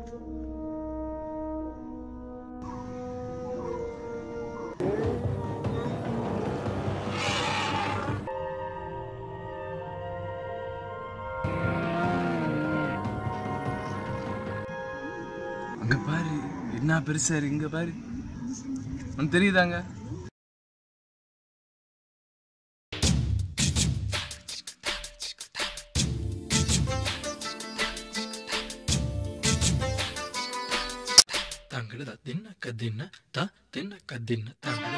அங்க பாரு என்ன பெருசா இருக்கு இங்க பாரு உனக்கு தெரியுதாங்க தங்கட தின்ன கதின்ன த தின்ன கதின்ன தங்கட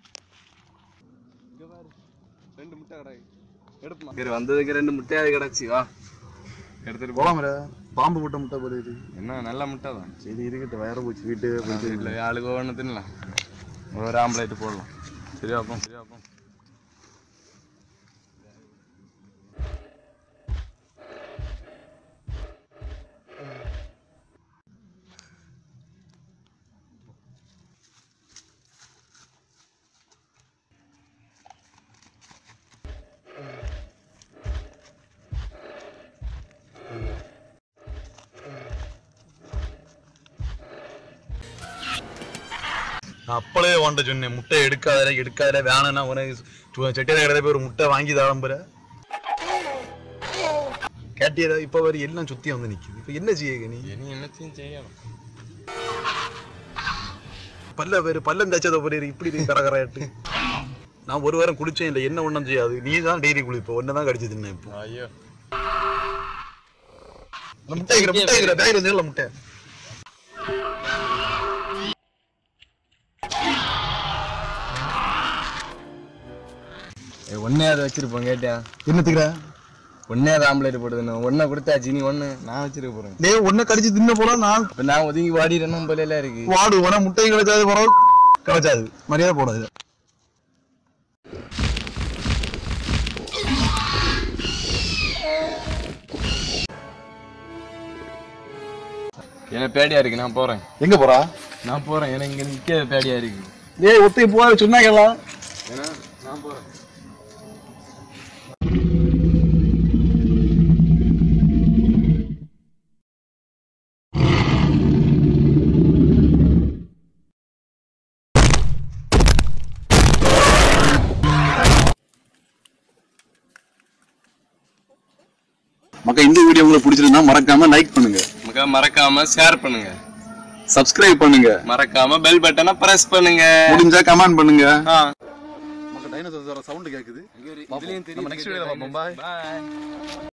ரெண்டு முட்டை கடை எடுப்புமா சரி வந்ததுக்கு ரெண்டு முட்டையாவது கிடச்சி வா எடுத்துட்டு போ போலாமரா பாம்பு முட்டை முட்டை போடுது என்ன நல்ல முட்டை தான் சரி இருக்கட்டும் வயற போச்சு வீட்டு போயிட்டு வீட்டில் ஆளுக்கு ஒன்று தின்னலாம் ஒரு ஆம்பளைட்டு போடலாம் சரியா அப்போ சரியா அப்போ நான் அப்பளே வாண்ட சொன்னேன் முட்டை எடுக்காத எடுக்காத வேணா உனக்கு சு- செட்டியார் கடையில போய் ஒரு முட்டை வாங்கி தாளம்புற கேட்டியதா இப்ப வரை எல்லாம் சுத்தி வந்து நிக்குது இப்ப என்ன செய்ய நீ இனி என்னத்தையும் செய்யணும் பல்ல பேரு பல்லம் தச்சத போறீரு இப்படி இருக்கு கரகரையாட்டு நான் ஒரு வாரம் குடிச்சேன் இல்ல என்ன ஒண்ணும் செய்யாது நீ தான் டெய்லி குளிப்ப ஒன்னதான் கடிச்சு தின்ன இப்போ ஐயோ அந்த முட்டை இருக்கிற முட்டை இருக்கிற பேக்ல வந்து முட்டை ஒன்னே அதை வச்சிருப்போம் கேட்டியா என்னத்துக்குற ஒன்னே அது ஆம்பளைட் போடுதுன்னு ஒன்றை கொடுத்தாச்சு நீ ஒன்று நான் வச்சிருக்க போகிறேன் டேய் ஒன்ன கடிச்சு தின்ன போல நான் இப்போ நான் ஒதுங்கி வாடிடணும் போல எல்லாம் இருக்கு வாடு உன முட்டை கிடைச்சாது பரவாயில்ல கிடைச்சாது மரியாதை போடாது எனக்கு பேடியா இருக்கு நான் போறேன் எங்க போறா நான் போறேன் எனக்கு இங்க நிக்க பேடியா இருக்கு டேய் ஒத்தை போற சொன்னாங்கலாம் ஏன்னா நான் போறேன் மக்கா இந்த வீடியோ உங்களுக்கு பிடிச்சிருந்தா மறக்காம லைக் பண்ணுங்க நமக்கு மறக்காம ஷேர் பண்ணுங்க சப்ஸ்கிரைப் பண்ணுங்க மறக்காம பெல் பட்டனை பிரஸ் பண்ணுங்க முடிஞ்சா கமெண்ட் பண்ணுங்க ஆ. மக்கா டைனோசர் சவுண்ட் கேக்குது இதுலயும் நம்ம next video ல பார்ப்போம். Bye. பாய்